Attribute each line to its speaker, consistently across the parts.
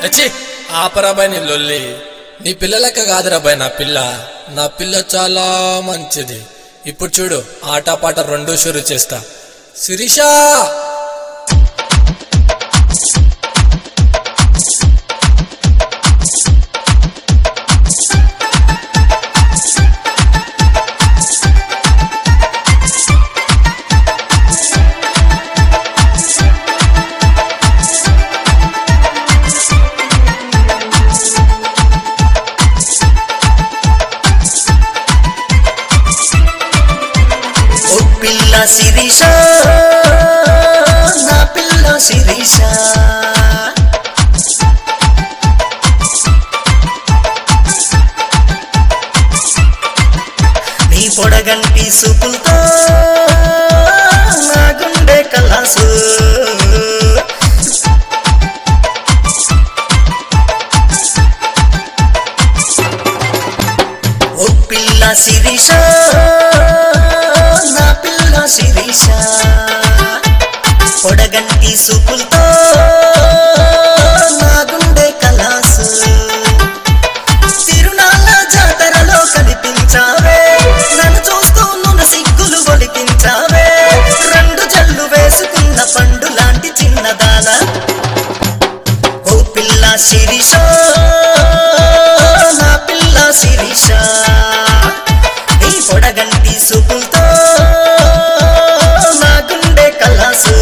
Speaker 1: అచ్చి ఆపరాబాయ్ నీ లొల్లి నీ పిల్లలక్క కాదురాబాయ్ నా పిల్ల నా పిల్ల చాలా మంచిది ఇప్పుడు చూడు ఆటపాట రెండూ షురు చేస్తా శిరీష
Speaker 2: ఓ పిల్ల శిరీష నా పిల్ల శిరీష నీ పొడగంటి సుపులతో నా గుండె కలాసు ఓ పిల్ల శిరీష నా పిల్ల శిరీష పొడగంటి సుపులతో నా గుండె కలాసు తిరునాళ్ళ జాతరలో కనిపించావే నన్ను చూస్తూ నువ్వు సిగ్గులు ఒలికించావే రెండు జల్లు వేసుకున్న పండు లాంటి చిన్నదాన ఓ పిల్ల శిరీష నా పిల్ల శిరీష నీ పొడగంటి సుపులతో నా గుండె కలాసు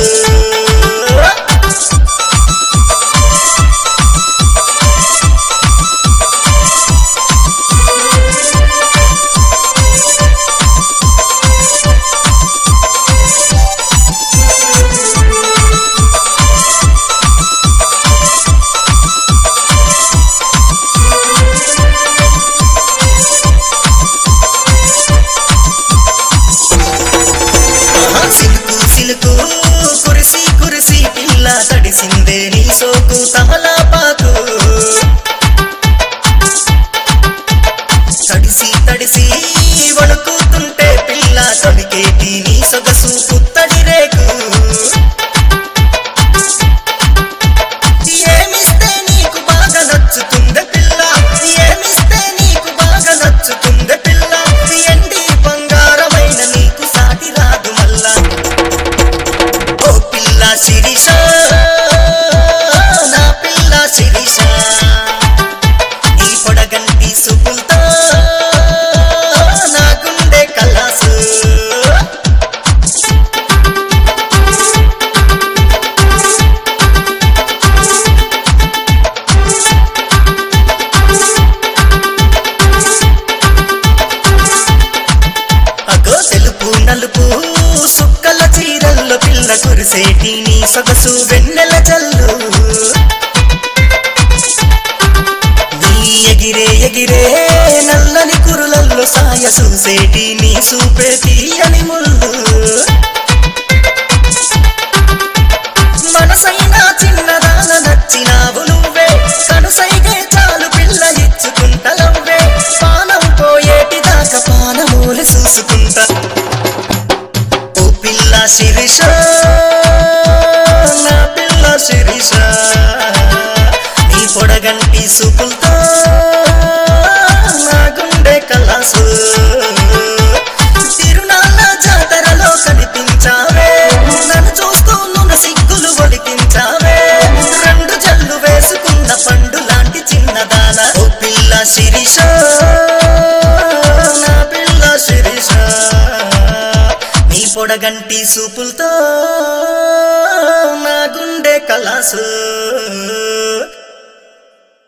Speaker 2: ఆహా, సిలుకు సిలుకు కురిసి కురిసి పిల్ల తడిసిందే నీ సోకు తమలాపాకు తడిసి తడిసి వణుకుతుంటే పిల్ల తొడికేటి నీ సొగసు పుత్తడి రేకు ఏమిస్తే నీకు బాగా నచ్చుతుందే పిల్ల ఏమిస్తే నీకు బాగా నచ్చుతుందే పిల్ల ఎండి బంగారమైన నీకు సాటి రాదు మల్లా ఓ పిల్ల శిరీష నా పిల్ల శిరీష నీ పొడగంటి సుపులతో నా గుండె కలాసు అగో తెలుపు నలుపు సుక్కల చీరల్లో పిల్ల కురిసేటి నీ సొగసు వెన్నెల జల్లు నీ ఎగిరే ఎగిరే నల్లని కురులల్లో సాయ చూసేటి నీ సూపే తీయని ముళ్ళు మనసైన చిన్నదాన నచ్చినావు నువ్వే కనుసైగే చాలు పిల్ల ఇచ్చుకుంటలవ్వే పానం పోయేటి దాకా పానమూలి చూసుకుంటా ఓ పిల్ల శిరీష నా పిల్ల శిరీష నీ పొడగంటి సుపులతో నా గుండె కలాసు తిరునాళ్ళ జాతరలో కనిపించావే నన్ను చూస్తూ నువ్వు సిగ్గులు ఒలికించావే రెండు జల్లు వేసుకున్న పండు లాంటి చిన్నదాన ఓ పిల్ల శిరీష నా పిల్ల శిరీష నీ పొడగంటి సూపులతో నా గుండె కలాసు